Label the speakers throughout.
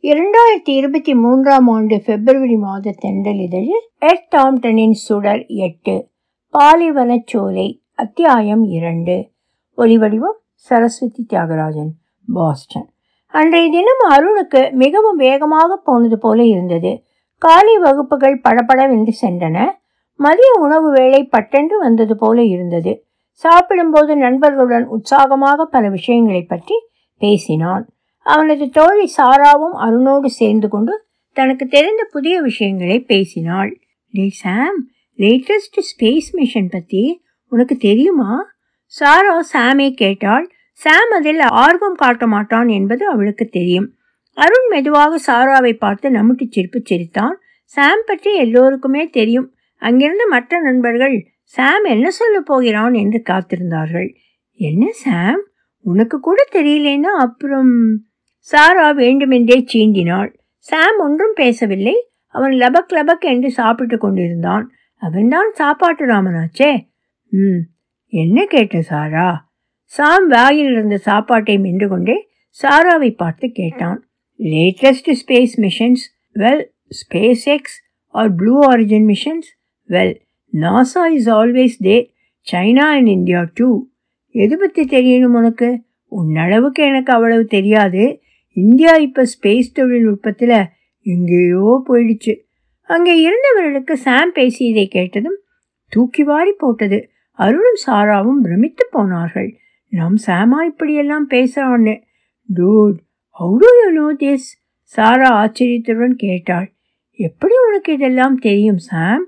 Speaker 1: இரண்டாயிரத்தி இருபத்தி மூன்றாம் ஆண்டு பிப்ரவரி மாத தென்றல் இதழில் எட் டாம்டனின் சுடர் எட்டு பாலைவனச்சோலை அத்தியாயம் இரண்டு ஒலிவடிவம் சரஸ்வதி தியாகராஜன் பாஸ்டன் அன்றைய தினம் அருணுக்கு மிகவும் வேகமாக போனது போல இருந்தது காலை வகுப்புகள் படபடவென்று சென்றன மதிய உணவு வேளை பட்டென்று வந்தது போல இருந்தது சாப்பிடும்போது நண்பர்களுடன் உற்சாகமாக பல விஷயங்களை பற்றி பேசினான் அவனது தோழி சாராவும் அருணோடு சேர்ந்து கொண்டு தனக்கு தெரிந்த புதிய விஷயங்களை பேசினாள் டே சாம் லேட்டஸ்ட் ஸ்பேஸ் மிஷன் பற்றி உனக்கு தெரியுமா சாரா சாமை கேட்டாள் சாம் அதில் ஆர்வம் காட்ட மாட்டான் என்பது அவளுக்கு தெரியும் அருண் மெதுவாக சாராவை பார்த்து நம்முட்டு சிரிப்பு சிரித்தான் சாம் பற்றி எல்லோருக்குமே தெரியும் அங்கிருந்த மற்ற நண்பர்கள் சாம் என்ன சொல்ல போகிறான் என்று காத்திருந்தார்கள் என்ன சாம் உனக்கு கூட தெரியலேன்னா அப்புறம் சாரா வேண்டுமென்றே சீண்டினாள் சாம் ஒன்றும் பேசவில்லை அவன் லபக் லபக் என்று சாப்பிட்டு கொண்டிருந்தான் அவன்தான் சாப்பாட்டு ராமனாச்சே ம் என்ன கேட்ட சாரா சாம் வாயில் இருந்த சாப்பாட்டை மென்று கொண்டே சாராவை பார்த்து கேட்டான் latest space missions well space X or blue origin missions well NASA is always there China and India too எது பற்றி தெரியணும் உனக்கு உன்னளவுக்கு எனக்கு அவ்வளவு தெரியாது இந்தியா இப்போ ஸ்பேஸ் தொழில்நுட்பத்தில் எங்கேயோ போயிடுச்சு அங்கே இருந்தவர்களுக்கு சாம் பேசியதை கேட்டதும் தூக்கி வாரி போட்டது அருணும் சாராவும் பிரமித்து போனார்கள் நம் சாமா இப்படியெல்லாம் பேசுகிறான்னு dude how do you know this Sara ஆச்சரியத்துடன் கேட்டாள் எப்படி உனக்கு இதெல்லாம் தெரியும் சாம்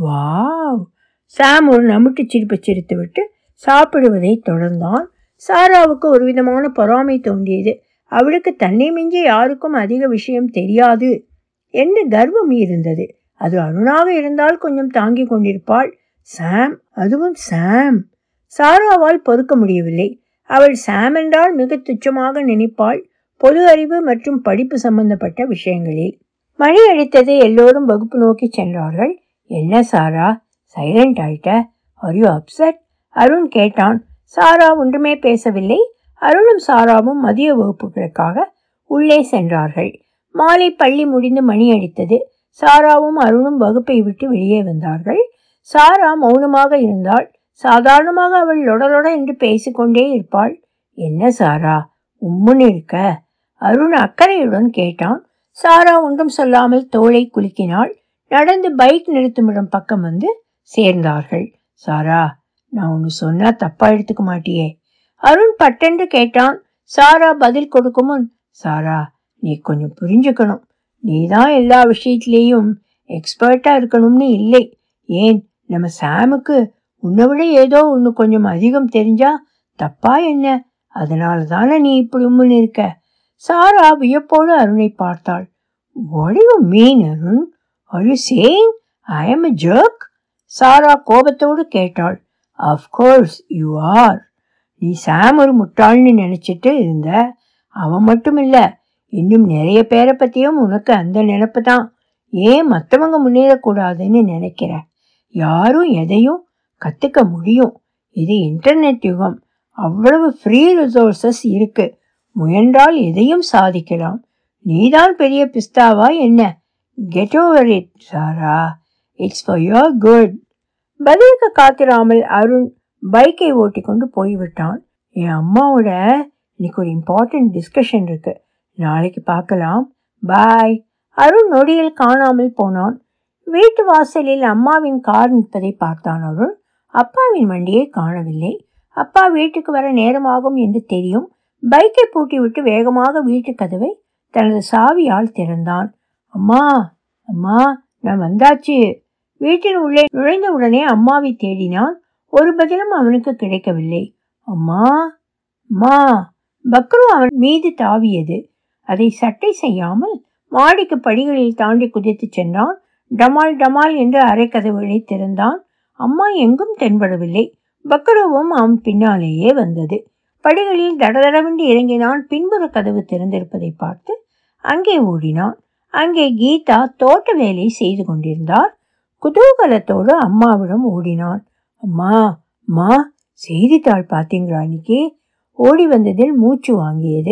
Speaker 1: வாவ் சாம் ஒரு நமுட்டு சிரிப்பு சிரித்து விட்டு சாப்பிடுவதை தொடர்ந்தான் சாராவுக்கு ஒரு விதமான பொறாமை தோன்றியது அவளுக்கு தன்னை மிஞ்சி யாருக்கும் அதிக விஷயம் தெரியாது என்று கர்வம் இருந்தது அது அருணாக இருந்தால் கொஞ்சம் தாங்கிக் கொண்டிருப்பாள் சாம் அதுவும் சாம் சாராவால் பொறுக்க முடியவில்லை அவள் சாம் என்றால் மிக துச்சமாக நினைப்பாள் பொது அறிவு மற்றும் படிப்பு சம்பந்தப்பட்ட விஷயங்களில் மணி அடித்தது எல்லோரும் வகுப்பு நோக்கி சென்றார்கள் என்ன சாரா சைலண்ட் ஆயிட்ட ஆர் யூ அப்செட் அருண் கேட்டான் சாரா ஒன்றுமே பேசவில்லை அருணும் சாராவும் மதிய வகுப்புகளுக்காக உள்ளே சென்றார்கள் மாலை பள்ளி முடிந்து மணி அடித்தது சாராவும் அருணும் வகுப்பை விட்டு வெளியே வந்தார்கள் சாரா மௌனமாக இருந்தாள் சாதாரணமாக அவள் லொடலொட என்று பேசிக்கொண்டே இருப்பாள் என்ன சாரா உம்முன்னு இருக்க அருண் அக்கறையுடன் கேட்டான் சாரா ஒன்றும் சொல்லாமல் தோளை குலுக்கினாள் நடந்து பைக் நிறுத்துமிடம் பக்கம் வந்து சேர்ந்தார்கள் சாரா நான் ஒன்று சொன்னா தப்பா எடுத்துக்க மாட்டியே அருண் பட்டென்று கேட்டான் சாரா பதில் கொடுக்கும் முன் சாரா நீ கொஞ்சம் புரிஞ்சுக்கணும் நீ தான் எல்லா விஷயத்திலேயும் எக்ஸ்பர்ட்டா இருக்கணும்னு இல்லை ஏன் நம்ம சாமுக்கு உன்னை விட ஏதோ ஒன்று கொஞ்சம் அதிகம் தெரிஞ்சா தப்பா என்ன அதனால தானே நீ இப்படி உம்முன்னு இருக்க சாரா வியப்போடு அருணை பார்த்தாள் What do you mean, Arun Are you saying I am a jerk? சாரா கோபத்தோடு கேட்டாள் அஃப்கோர்ஸ் யூ ஆர் நீ சாம் ஒரு முட்டாள்னு நினைச்சிட்டு இருந்த அவன் மட்டும் இல்ல இன்னும் நிறைய பேரை பத்தியும் உனக்கு அந்த நினப்பு தான் ஏன் மற்றவங்க முன்னேறக்கூடாதுன்னு நினைக்கிற யாரும் எதையும் கத்துக்க முடியும் இது இன்டர்நெட் யுகம் அவ்வளவு ஃப்ரீ ரிசோர்சஸ் இருக்கு முயன்றால் எதையும் சாதிக்கலாம் நீதான் பெரிய பிஸ்தாவா என்ன get over it Sara it's for your good பதிலுக்கு காத்திராமல் அருண் பைக்கை ஓட்டி கொண்டு போய்விட்டான் என் அம்மாவோட இன்னைக்கு ஒரு இம்பார்ட்டன்ட் டிஸ்கஷன் இருக்கு நாளைக்கு பார்க்கலாம் பாய் அருண் நொடியில் காணாமல் போனான் வீட்டு வாசலில் அம்மாவின் கார் நிற்பதை பார்த்தான் அருண் அப்பாவின் வண்டியை காணவில்லை அப்பா வீட்டுக்கு வர நேரமாகும் என்று தெரியும் பைக்கை பூட்டிவிட்டு வேகமாக வீட்டு கதவை தனது சாவியால் திறந்தான் அம்மா அம்மா நான் வந்தாச்சு வீட்டின் உள்ளே நுழைந்த உடனே அம்மாவை தேடினான் ஒரு பதிலும் அவனுக்கு கிடைக்கவில்லை அம்மா அம்மா பக்ரு அவன் மீது தாவியது அதை சட்டை செய்யாமல் மாடிக்கு படிகளில் தாண்டி குதித்து சென்றான் டமால் டமால் என்று அரைக்கதவுகளை திறந்தான் அம்மா எங்கும் தென்படவில்லை பக்ருவும் அவன் பின்னாலேயே வந்தது படிகளில் தடதடவென்று இறங்கினான் பின்புற கதவு திறந்திருப்பதை பார்த்து அங்கே ஓடினான் அங்கே கீதா தோட்ட வேலை செய்து கொண்டிருந்தார் குதூகலத்தோடு அம்மாவிடம் ஓடினான் அம்மா அம்மா செய்தித்தாள் பார்த்தீங்களா அன்னைக்கு ஓடி வந்ததில் மூச்சு வாங்கியது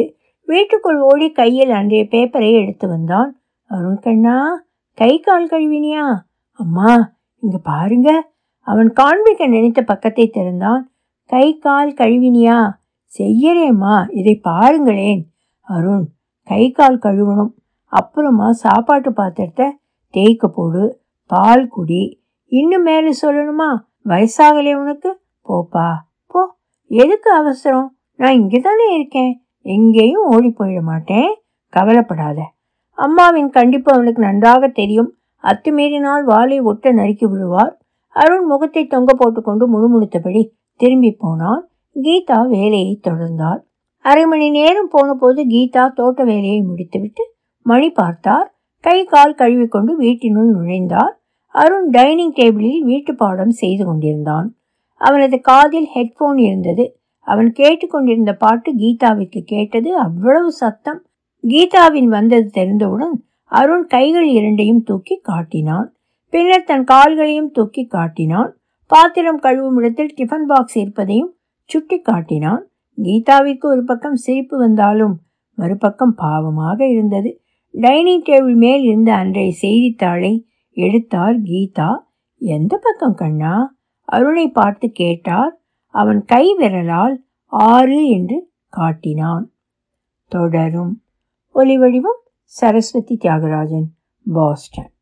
Speaker 1: வீட்டுக்குள் ஓடி கையில் அன்றைய பேப்பரை எடுத்து வந்தான் அருண் கண்ணா கை கால் கழுவினியா அம்மா இங்க பாருங்க அவன் காண்பிக்க நினைத்த பக்கத்தை திறந்தான் கை கால் கழுவினியா செய்யறேம்மா இதை பாருங்களேன் அருண் கை கால் கழுவணும் அப்புறமா சாப்பாட்டு பாத்திரத்தை தேய்க்க போடு பால் குடி இன்னும் மேலே சொல்லணுமா வயசாகலே உனக்கு போப்பா போ எதுக்கு அவசரம் நான் இங்கே தானே இருக்கேன் எங்கேயும் ஓடி போயிட மாட்டேன் கவலைப்படாத அம்மாவின் கண்டிப்பு அவனுக்கு நன்றாக தெரியும் அத்துமீறினால் வாளை ஒட்ட நறுக்கி விடுவார் அருண் முகத்தை தொங்க போட்டுக்கொண்டு முணுமுணுத்தபடி திரும்பி போனான் கீதா வேலையை தொடர்ந்தார் அரை மணி நேரம் போன போது கீதா தோட்ட வேலையை முடித்துவிட்டு மணி பார்த்தார் கை கால் கழுவிக்கொண்டு வீட்டினுள் நுழைந்தார் அருண் டைனிங் டேபிளில் வீட்டு பாடம் செய்து கொண்டிருந்தான் அவனது காதில் ஹெட்போன் இருந்தது அவன் கேட்டுக்கொண்டிருந்த பாட்டு கீதாவிற்கு கேட்டது அவ்வளவு சத்தம் கீதாவின் வந்தது தெரிந்தவுடன் அருண் கைகள் இரண்டையும் தூக்கி காட்டினான் பின்னர் தன் கால்களையும் தூக்கி காட்டினான் பாத்திரம் கழுவும் இடத்தில் டிஃபன் பாக்ஸ் இருப்பதையும் சுட்டி காட்டினான் கீதாவிற்கு ஒரு பக்கம் சிரிப்பு வந்தாலும் மறுபக்கம் பாவமாக இருந்தது டைனிங் டேபிள் மேல் இருந்த அன்றைய செய்தித்தாளை எடுத்தார் கீதா எந்த பக்கம் கண்ணா அருணை பார்த்து கேட்டார் அவன் கை விரலால் ஆறு என்று காட்டினான் தொடரும் ஒலிவடிவம் சரஸ்வதி தியாகராஜன் பாஸ்டன்